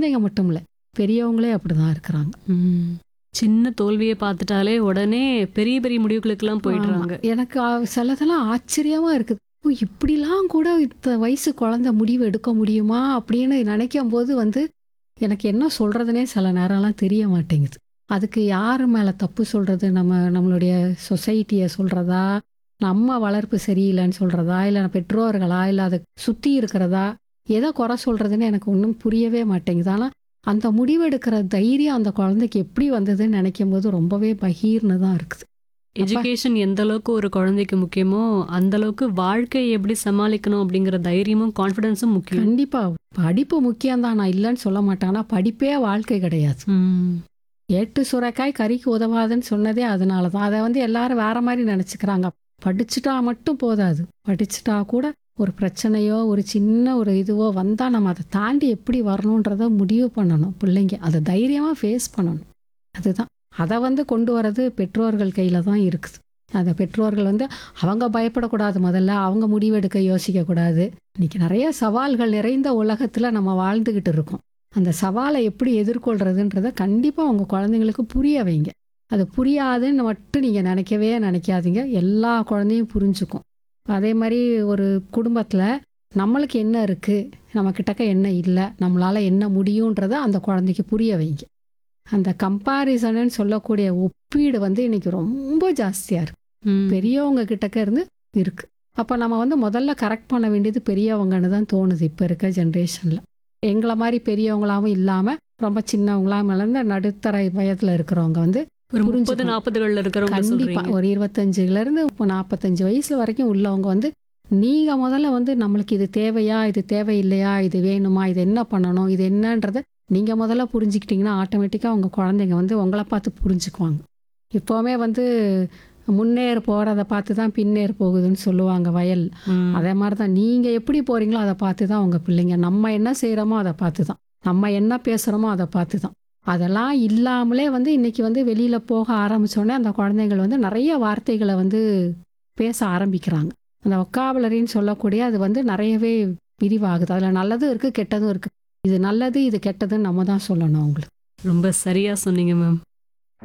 குழந்தைங்க மட்டும் இல்லை பெரியவங்களே அப்படிதான் இருக்கிறாங்க ம். சின்ன தோல்வியை பார்த்துட்டாலே உடனே பெரிய பெரிய முடிவுகளுக்கெல்லாம் போயிடுறாங்க ஆமா. எனக்கு அ- சிலதெல்லாம் ஆச்சரியமா இருக்குது ஓ இப்படிலாம் கூட இந்த வயசு குழந்தை முடிவு எடுக்க முடியுமா அப்படின்னு நினைக்கும் போது வந்து எனக்கு என்ன சொல்றதுனே சில நேரம்லாம் தெரிய மாட்டேங்குது அதுக்கு யார் மேல தப்பு சொல்றது நம்ம நம்மளுடைய சொசைட்டியை சொல்றதா நம்ம வளர்ப்பு சரியில்லைன்னு சொல்றதா இல்லை பெற்றோர்களா இல்லை அதை சுத்தி இருக்கிறதா எதை குறை சொல்றதுன்னு எனக்கு ஒன்றும் புரியவே மாட்டேங்குது ஆனால் அந்த முடிவெடுக்கிற தைரியம் அந்த குழந்தைக்கு எப்படி வந்ததுன்னு நினைக்கும் போது ரொம்பவே பகீர்னு தான் இருக்குது எஜுகேஷன் எந்த அளவுக்கு ஒரு குழந்தைக்கு முக்கியமோ அந்த அளவுக்கு வாழ்க்கையை எப்படி சமாளிக்கணும் அப்படிங்கிற தைரியமும் கான்ஃபிடன்ஸும் முக்கியம் கண்டிப்பா படிப்பு முக்கியம்தான் நான் இல்லைன்னு சொல்ல மாட்டேன் ஆனா படிப்பே வாழ்க்கை கிடையாது ம். ஏட்டு சுரைக்காய் கறிக்கு உதவாதுன்னு சொன்னதே அதனால தான் அதை வந்து எல்லாரும் வேற மாதிரி நினச்சிக்கிறாங்க படிச்சுட்டா மட்டும் போதாது படிச்சுட்டா கூட ஒரு பிரச்சனையோ ஒரு சின்ன ஒரு இதுவோ வந்தால் நம்ம அதை தாண்டி எப்படி வரணுன்றத முடிவு பண்ணணும் பிள்ளைங்க அதை தைரியமாக ஃபேஸ் பண்ணணும் அதுதான் அதை வந்து கொண்டு வர்றது பெற்றோர்கள் கையில் தான் இருக்குது அந்த பெற்றோர்கள் வந்து அவங்க பயப்படக்கூடாது முதல்ல அவங்க முடிவெடுக்க யோசிக்கக்கூடாது இன்னைக்கு நிறைய சவால்கள் நிறைந்த உலகத்தில் நம்ம வாழ்ந்துக்கிட்டு இருக்கோம் அந்த சவாலை எப்படி எதிர்கொள்றதுன்றத கண்டிப்பாக உங்கள் குழந்தைங்களுக்கு புரிய வைங்க அது புரியாதுன்னு மட்டும் நீங்கள் நினைக்கவே நினைக்காதீங்க எல்லா குழந்தையும் புரிஞ்சுக்கும் அதே மாதிரி ஒரு குடும்பத்தில் நம்மளுக்கு என்ன இருக்குது நம்ம கிட்டக்க என்ன இல்லை நம்மளால் என்ன முடியுன்றத அந்த குழந்தைக்கு புரிய வைங்க அந்த கம்பாரிசன்னு சொல்லக்கூடிய ஒப்பீடு வந்து இன்னைக்கு ரொம்ப ஜாஸ்தியாக இருக்கு ம். பெரியவங்க கிட்டக்க இருந்து இருக்கு அப்போ நம்ம வந்து முதல்ல கரெக்ட் பண்ண வேண்டியது பெரியவங்கன்னு தான் தோணுது இப்போ இருக்க ஜென்ரேஷனில் எங்களை மாதிரி பெரியவங்களாவும் இல்லாமல் ரொம்ப சின்னவங்களாம் இருந்து நடுத்தர வயதில் இருக்கிறவங்க வந்து ஒரு முப்பது புரிஞ்சுக்கணும். நாற்பதுகள்ல இருக்கிறவங்க கண்டிப்பா சொல்றீங்க ஒரு இருபத்தஞ்சுல இருந்து இப்போ நாற்பத்தஞ்சு வயசு வரைக்கும் உள்ளவங்க வந்து நீங்க முதல்ல வந்து நம்மளுக்கு இது தேவையா இது தேவையில்லையா இது வேணுமா இது என்ன பண்ணணும் இது என்னன்றத நீங்க முதல்ல புரிஞ்சுக்கிட்டீங்கன்னா ஆட்டோமேட்டிக்கா உங்க குழந்தைங்க வந்து உங்களை பார்த்து புரிஞ்சுக்குவாங்க இப்போவுமே வந்து முன்னேறு போறத பார்த்து தான் பின்னேறு போகுதுன்னு சொல்லுவாங்க வயல் ம். அதே மாதிரி தான் நீங்கள் எப்படி போகிறீங்களோ அதை பார்த்து தான் உங்கள் பிள்ளைங்க நம்ம என்ன செய்கிறோமோ அதை பார்த்து தான் நம்ம என்ன பேசுகிறோமோ அதை பார்த்து தான் அதெல்லாம் இல்லாமலே வந்து இன்னைக்கு வந்து வெளியில் போக ஆரம்பிச்சோடனே அந்த குழந்தைகள் வந்து நிறைய வார்த்தைகளை வந்து பேச ஆரம்பிக்கிறாங்க அந்த ஒக்காபுலரின்னு சொல்லக்கூடிய அது வந்து நிறையவே விரிவாகுது அதில் நல்லதும் இருக்குது கெட்டதும் இருக்குது இது நல்லது இது கெட்டதுன்னு நம்ம தான் சொல்லணும் அவங்களுக்கு ரொம்ப சரியா சொன்னீங்க மேம்